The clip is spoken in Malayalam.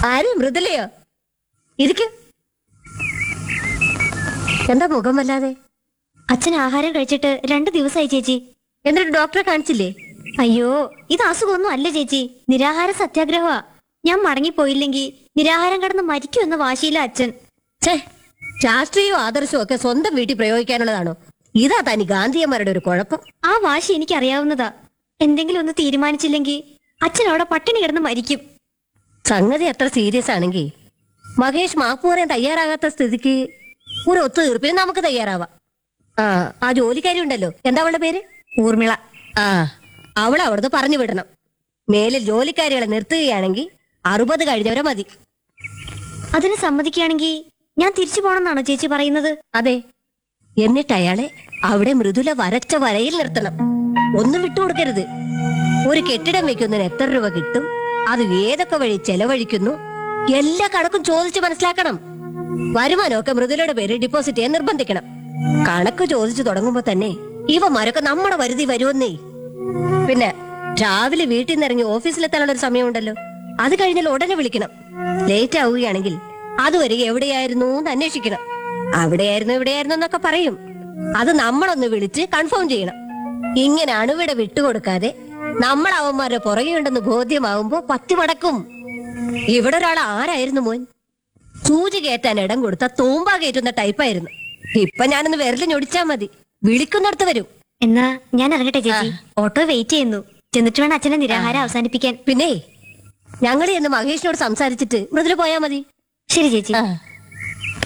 ആര് മൃദുലയോ ഇരിക്കും എന്താ മുഖം വല്ലാതെ അച്ഛൻ ആഹാരം കഴിച്ചിട്ട് രണ്ടു ദിവസമായി ചേച്ചി എന്നിട്ട് ഡോക്ടറെ കാണിച്ചില്ലേ അയ്യോ ഇത് അസുഖമൊന്നും അല്ല ചേച്ചി നിരാഹാര സത്യാഗ്രഹമാ ഞാൻ മടങ്ങിപ്പോയില്ലെങ്കിൽ നിരാഹാരം കിടന്ന് മരിക്കുമെന്ന വാശിയില്ല അച്ഛൻ ഛേ രാഷ്ട്രീയവും ആദർശവും ഒക്കെ സ്വന്തം വീട്ടിൽ പ്രയോഗിക്കാനുള്ളതാണോ ഇതാ തനി ഗാന്ധിയന്മാരുടെ ഒരു കുഴപ്പം ആ വാശി എനിക്ക് അറിയാവുന്നതാ എന്തെങ്കിലും ഒന്ന് തീരുമാനിച്ചില്ലെങ്കിൽ അച്ഛൻ അവിടെ പട്ടിണി കിടന്ന് മരിക്കും സംഗതി അത്ര സീരിയസ് ആണെങ്കിൽ മഹേഷ് മാപ്പ് പറയാൻ തയ്യാറാകാത്ത സ്ഥിതിക്ക് ഒരു ഒത്തുതീർപ്പിന് നമുക്ക് തയ്യാറാവാം ആ ആ ജോലിക്കാരി ഉണ്ടല്ലോ എന്താ അവളുടെ പേര് ഊർമിള ആ അവൾ അവിടുന്ന് പറഞ്ഞു വിടണം മേലിൽ ജോലിക്കാരികളെ നിർത്തുകയാണെങ്കിൽ അറുപത് കഴിഞ്ഞവരെ മതി അതിന് സമ്മതിക്കുകയാണെങ്കിൽ ഞാൻ തിരിച്ചു പോണെന്നാണോ ചേച്ചി പറയുന്നത് അതെ എന്നിട്ട് അയാളെ അവിടെ മൃദുല വരച്ച വരയിൽ നിർത്തണം ഒന്നും വിട്ടുകൊടുക്കരുത് ഒരു കെട്ടിടം വെക്കുന്നതിന് എത്ര രൂപ കിട്ടും അത് ഏതൊക്കെ വഴി ചെലവഴിക്കുന്നു എല്ലാ കണക്കും ചോദിച്ച് മനസ്സിലാക്കണം വരുമാനമൊക്കെ മൃദുലയുടെ പേര് ഡിപ്പോസിറ്റ് ചെയ്യാൻ നിർബന്ധിക്കണം കണക്ക് ചോദിച്ചു തുടങ്ങുമ്പോ തന്നെ ഇവന്മാരൊക്കെ നമ്മുടെ വരുതി വരുമെന്നേ പിന്നെ രാവിലെ വീട്ടിൽ നിന്ന് ഇറങ്ങി ഓഫീസിലെത്താനുള്ള ഒരു സമയമുണ്ടല്ലോ അത് കഴിഞ്ഞാൽ ഉടനെ വിളിക്കണം ലേറ്റ് ആവുകയാണെങ്കിൽ അതുവരെ എവിടെയായിരുന്നു എന്ന് അന്വേഷിക്കണം അവിടെയായിരുന്നു ഇവിടെയായിരുന്നു എന്നൊക്കെ പറയും അത് നമ്മളൊന്ന് വിളിച്ച് കൺഫേം ചെയ്യണം ഇങ്ങനെ അണുവിട വിട്ടുകൊടുക്കാതെ നമ്മൾ അവന്മാരുടെ പുറകെ ഉണ്ടെന്ന് ബോധ്യമാവുമ്പോ പത്തി മടക്കും ഇവിടെ ഒരാൾ ആരായിരുന്നു മോൻ സൂചി കയറ്റാൻ ഇടം കൊടുത്ത തൂമ്പ കയറ്റുന്ന ടൈപ്പായിരുന്നു ഇപ്പൊ ഞാനൊന്ന് വിരല് ഞൊടിച്ചാ മതി വിളിക്കുന്നിടത്ത് വരും എന്നാ ഞാൻ ഇറങ്ങട്ടെ ചേച്ചി ഓട്ടോ വെയിറ്റ് ചെയ്യുന്നു ചെന്നിട്ട് വേണം അച്ഛനെ നിരാഹാരം അവസാനിപ്പിക്കാൻ പിന്നെ ഞങ്ങൾ എന്ന് മഹേഷിനോട് സംസാരിച്ചിട്ട് മൃദുല പോയാ മതി ശരി ചേച്ചി ആ